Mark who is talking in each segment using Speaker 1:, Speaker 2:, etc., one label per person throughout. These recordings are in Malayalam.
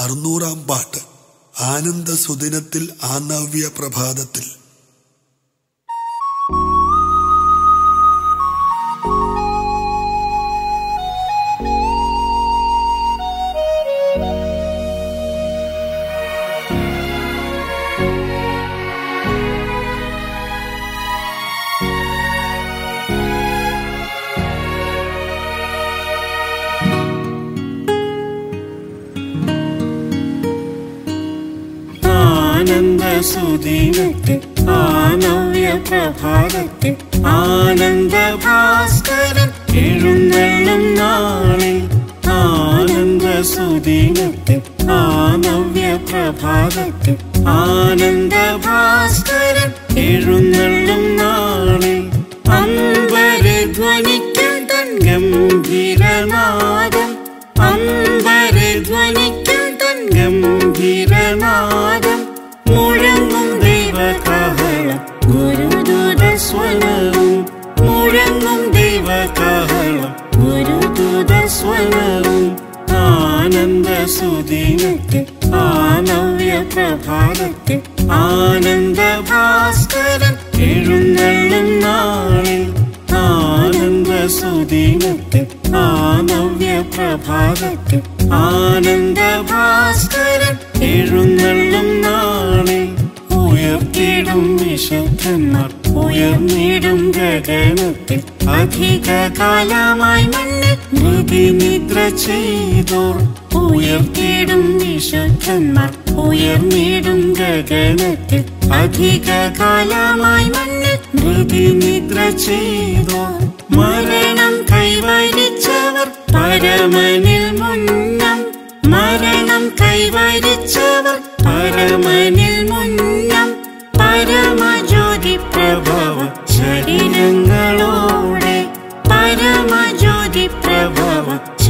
Speaker 1: അറുന്നൂറാം പാട്ട് ആനന്ദ സുദിനത്തിൽ ആ നവ്യ പ്രഭാതത്തിൽ
Speaker 2: ആനന്ദ സുദിനത്തിൽ ആനവ്യ പ്രഭാതത്തിൽ ആനന്ദ ഭാസ്കരൻ എഴുന്നള്ളും നാളിൽ ആനന്ദ സുദിനത്തിൽ ആനവ്യ പ്രഭാതത്തിൽ ആനന്ദ ഭാസ്കരൻ എഴുന്നള്ളും നാളിൽ അമ്പരെ ധ്വനിക്കും തൻ ഗംഭീരനാദം അമ്പരെ ധ്വനിക്കും തൻ ഗംഭീരനാദം മുഴങ്ങും ദൈവകാഹളം ഗുരുദൂത സ്വനവും മുഴങ്ങും ദൈവകാഹളം ഗുരുദൂത സ്വനവും ആനന്ദ സുദിനത്തിൽ ആനവ്യ പ്രഭാതത്തിൽ ആനന്ദ ഭാസ്കരൻ എഴുന്നള്ളും നാളിൽ ആനന്ദ സുദിനത്തിൽ ആനവ്യ പ്രഭാതത്തിൽ ആനന്ദ ഭാസ്കരൻ എഴുന്നള്ളും നാളിൽ ഉയർത്തിടും വിശുദ്ധന്മാർ ഉയർന്നിടും ഗഗനത്തിൽ അധിക കാലമായി മണ്ണിൽ മൃതിനിദ്ര ചെയ്തോർ ഉയർത്തിടും വിശുദ്ധന്മാർ ഉയർന്നിടും ഗഗനത്തിൽ അധിക കാലമായി മണ്ണിൽ മൃതിനിദ്ര ചെയ്തോർ മരണം കൈവരിച്ചവർ പരമനിൽ മുന്നം മരണം കൈവരിച്ചവർ പരമനിൽ മുന്നം പരമജ്യോതി പ്രഭവ ശരീരങ്ങളോടെ പരമജ്യോതി പ്രഭവ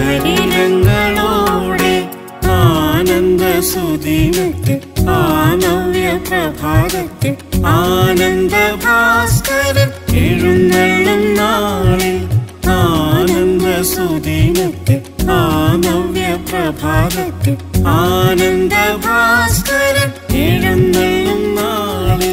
Speaker 2: ശരീരങ്ങളോടെ ആനന്ദ സുദിനത്തിൽ ആനവ്യ പ്രഭാതത്തിൽ ആനന്ദ ഭാസ്കരൻ എഴുന്നള്ളും നാളിൽ ആനന്ദ സുദിനത്തിൽ ആനവ്യ പ്രഭാതത്തിൽ ആനന്ദ ഭാസ്കരൻ എഴുന്നള്ളും നാളിൽ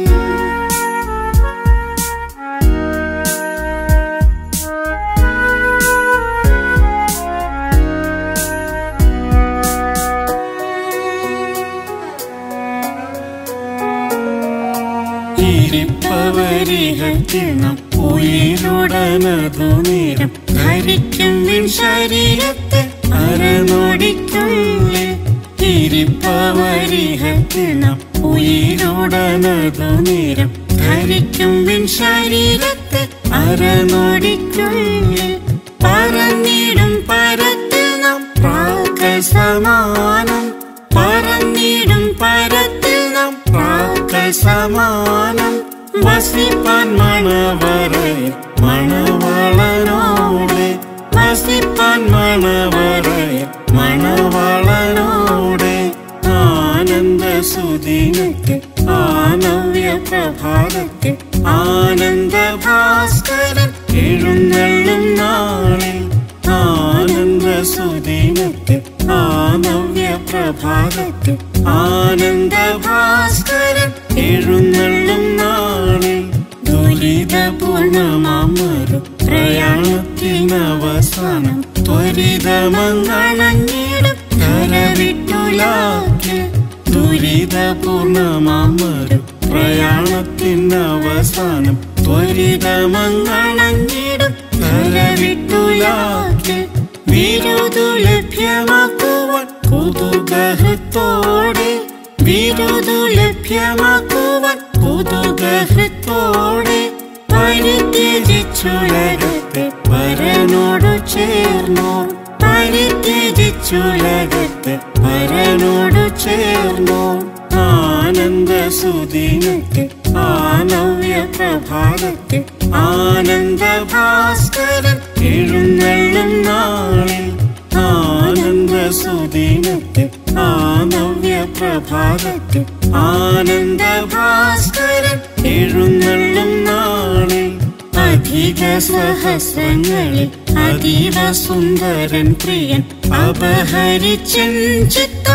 Speaker 2: ഇരിപ്പവരികത്തിൽ നാം ഉயிருടനതു നേരം ധരിക്കും വിൻ ശരീരത്തെ അരനൊടിക്കുള്ളിൽ ഇരിപ്പവരികത്തിൽ നാം ഉയിരുടനതു നേരം ധരിക്കും വിൻ ശരീരത്തെ അരനൊടിക്കുള്ളിൽ പറന്നിടും പരത്തിൽ നാം പ്രാകസമാനം പറന്നിടും പരത്തിൽ നാം പ്രാകസമാനം വസിപ്പാൻ മണവറയിൽ മണവാളനോടെ വസിപ്പാൻ മണവറയിൽ മണവാളനോടെ ആനന്ദ സുദിനത്തിൽ ആനവ്യ പ്രഭാതത്തിൽ ആനന്ദ ഭാസ്കരൻ എഴുന്നള്ളും നാളിൽ ആനന്ദ സുദിനത്തിൽ ആനവ്യ പ്രഭാതത്തിൽ ആനന്ദ ഭാസ്കരൻ എഴുന്നള്ളും നാളിൽ ദുരിതപൂർണമാമൊരു പ്രയാണത്തിനവസാനം ത്വരിതമങ്ങളഞ്ഞിടും കരവിട്ടുലാക്കി ദുരിതപൂർണമാമൊരു പ്രയാണത്തിനവസാനം ത്വരിതമങ്ങളഞ്ഞിടും കരവിട്ടുലാക്കി വിരുദു ലഭ്യമാക്കുവാൻ കുതുകഹൃത്തോടെ വിരുദു ലഭ്യമാക്കുവാൻ കുതുകഹൃത്തോടെ പരിത്യജിച്ചുലകത്തെ പരനോടു ചേർന്നോർ പരിത്യജിച്ചുലകത്തെ പരനോടു ചേർന്നോർ ആനന്ദ സുദിനത്തിൽ ആനവ്യ പ്രഭാതത്തിൽ ആനന്ദ ഭാസ്കരൻ എഴുന്നള്ളും നാളിൽ ആനന്ദ സുദിനത്തിൽ ആനവ്യ പ്രഭാതത്തിൽ ആനന്ദ ഭാസ്കരൻ എഴുന്നള്ളും നാളിൽ അധിക സഹസ്രങ്ങളിൽ അതീവ സുന്ദരൻ പ്രിയൻ അപഹരിച്ചൻ ചിത്തം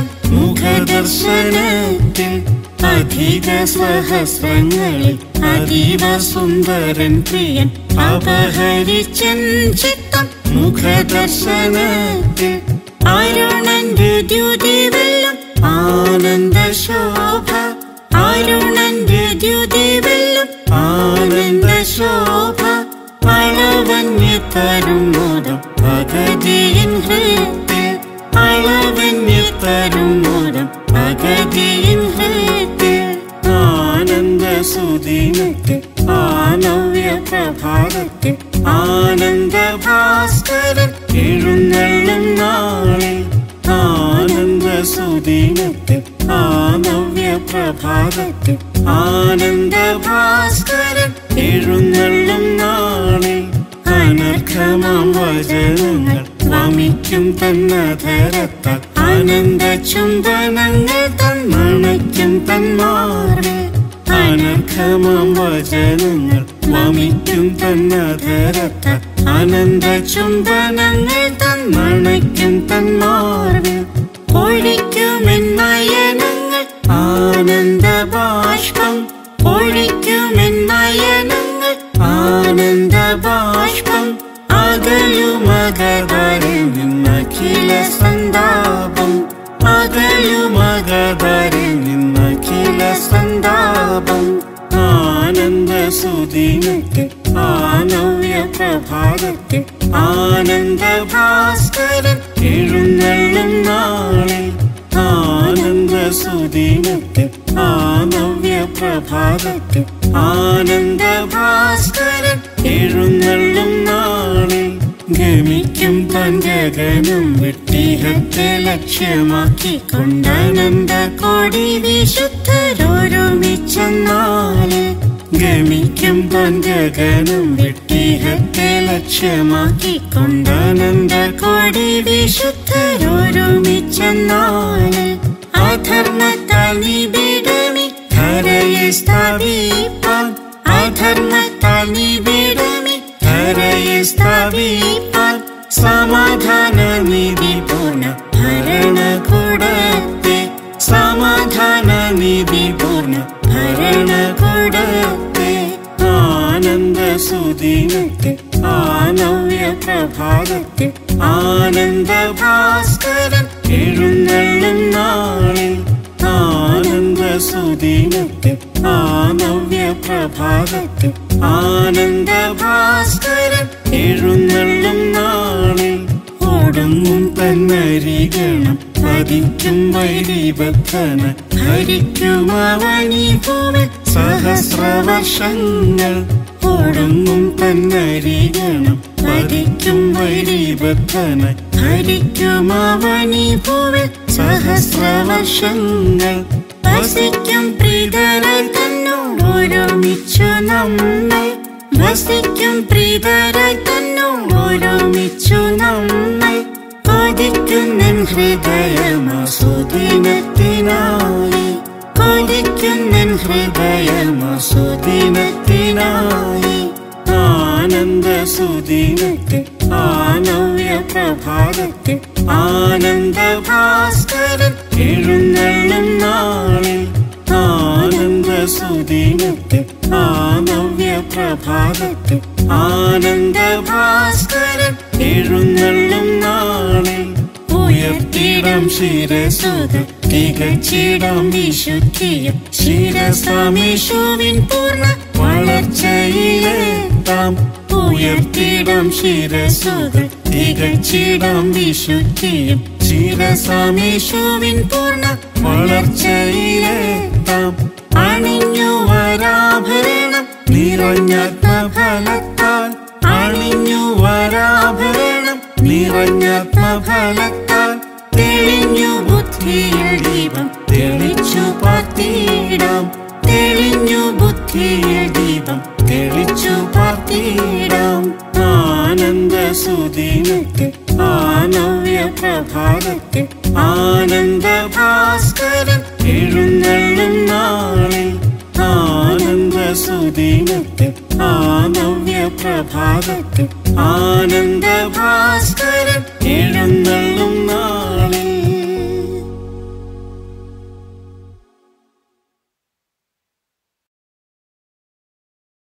Speaker 2: മുഖദർശനത്തിൽ അധിക സഹസ്രങ്ങളിൽ അതീവ സുന്ദരൻ പ്രിയൻ അപഹരിച്ചൻ ചിത്തം മുഖദർശനത്തിൽ അരുണന്റെ ദ്യുതി വെല്ലും ആനന്ദ ശോഭ അരുണന്റെ ദ്യുതി വെല്ലും ആനന്ദ ശോഭ അളവന്യ തരും മോദം ഭഗതിയിൻ ഹൃത്തിൽ അളവന്യ തരും മോദം ഭഗതിയിൻ ഹൃത്തിൽ ആനന്ദ സുദിനത്തിൽ ആനവ്യ പ്രഭാതത്തിൽ ആനന്ദ ഭാസ്കരൻ എഴുന്നള്ളും നാളിൽ ആനന്ദ സുദിനത്തിൽ ആനവ്യ പ്രഭാതത്തിൽ ആനന്ദ ഭാസ്കരൻ എഴുന്നള്ളും നാളിൽ അനർഘമാം വചനങ്ങൾ വമിക്കും തന്നധരത്താൽ ആനന്ദ ചുംബനങ്ങൾ തന്നണയ്ക്കും തന്മാറിൽ അനർഘമാം വചനങ്ങൾ വമിക്കും തന്നധരത്താൽ ആനന്ദ ചുംബനങ്ങൾ തന്നണയ്ക്കും തന്മാറിൽ ഒഴിക്കുമെൻ നയനങ്ങൾ ആനന്ദ ബാഷ്പം ഒഴിക്കുമെൻ നയനങ്ങൾ ആനന്ദ ബാഷ്പം അകലുമകവരിൽ നിന്നഖില സന്താപം അകലുമകവരിൽ നിന്നഖില സന്താപം ആനന്ദ സുദിനത്തിൽ ആനവ്യ പ്രഭാതത്തിൽ ആനന്ദ ഭാസ്കരൻ എഴുന്നള്ളും നാളിൽ ആനന്ദ സുദിനത്തിൽ ആനവ്യ പ്രഭാതത്തിൽ ആനന്ദ ഭാസ്കരൻ എഴുന്നള്ളും നാളിൽ ഗമിക്കും പഞ്ചഗനം വെട്ടിഹത്തെ ലക്ഷ്യമാക്കിക്കൊണ്ടാനന്ദ കോടി വിശുദ്ധരോരുമിച്ചെന്നാല് ഗമിക്കും പഞ്ചഗനം വെട്ടിഹത്തെ ലക്ഷ്യമാക്കിക്കൊണ്ടാനന്ദ കോടി വിശുദ്ധരോരുമിച്ചെന്നാല് അധർമ്മത്താൽ നിബിഡമി ധരയെ സ്ഥാപിപ്പാൻ അധർമ്മത്താൽ നിബിഡമി ധരയെ സ്ഥാപിപ്പാൻ സമാധാന നിധി പൂർണ്ണ ഭരണകൂടത്തെ സമാധാന നിധി പൂർണ്ണ ഭരണകൂടത്തെ ആനന്ദ സുദിനത്തിൽ ആനവ്യ പ്രഭാതത്തിൽ ആനന്ദ ഭാസ്കരൻ എഴുന്നള്ളും നാളിൽ ആനന്ദ സുദിനത്തിൽ ആനവ്യ പ്രഭാതത്തിൽ ആനന്ദ ഭാസ്കരൻ എഴുന്നള്ളും നാളിൽ ഒടുങ്ങും തന്നരികണം പതിക്കും വൈരിബദ്ധന ഹരിക്കും അവനി ഭൂമി സഹസ്രവർഷങ്ങൾ ഒടുങ്ങും തന്നരികണം പതിക്കും വൈരിബദ്ധന ഹരിക്കും അവനി ഭൂമി സഹസ്രവർഷങ്ങൾ വസിക്കും പ്രീതരായി തന്നോട് ഒരുമിച്ചു നമ്മൾ വസിക്കും പ്രീതരായി തന്നോട് ഒരുമിച്ചു നമ്മൾ കൊതിക്കുന്നൻ ഹൃദയമാസുദിനത്തിനായി കൊതിക്കുന്നൻ ഹൃദയമാസുദിനത്തിനായി ആനന്ദ സുദിനത്തിൽ ആനവ്യ പ്രഭാതത്തിൽ ആനന്ദ ഭാസ്കരൻ എഴുന്നള്ളും നാളിൽ ആനന്ദ സുദിനത്തിൽ ആനവ്യ പ്രഭാതത്തിൽ ആനന്ദ ഭാസ്കരൻ എഴുന്നള്ളും നാളിൽ ഉയർത്തിടം ശിരസുത തികച്ചിടം വിശുദ്ധിയും ശിരസാമേശുവിൻ പൂർണ്ണ വളർച്ചയിലെത്താം ഉയർത്തിടം ശിരസുത തികച്ചിടം വിശുദ്ധിയും ശിരസാമേശുവിൻ പൂർണ്ണ വളർച്ചയിലെത്താം അണിഞ്ഞു വരാഭരണം നിറഞ്ഞാത്മഫലത്താൽ അണിഞ്ഞു വരാഭരണം നിറഞ്ഞാത്മഫലത്താൽ തെളിഞ്ഞു ബുദ്ധിയിൽ ദീപം തെളിച്ചു പാർത്തിടാം തെളിഞ്ഞു ബുദ്ധിയിൽ ദീപം തെളിച്ചു പാർത്തിടാം ആനന്ദ സുദിനത്തിൽ ആനവ്യ പ്രഭാതത്തിൽ ആനന്ദ ഭാസ്കരൻ എഴുന്നള്ളും നാളിൽ ആനന്ദ സുദിനത്തിൽ ആനവ്യ പ്രഭാതത്തിൽ ആനന്ദ ഭാസ്കരൻ എഴുന്നള്ളി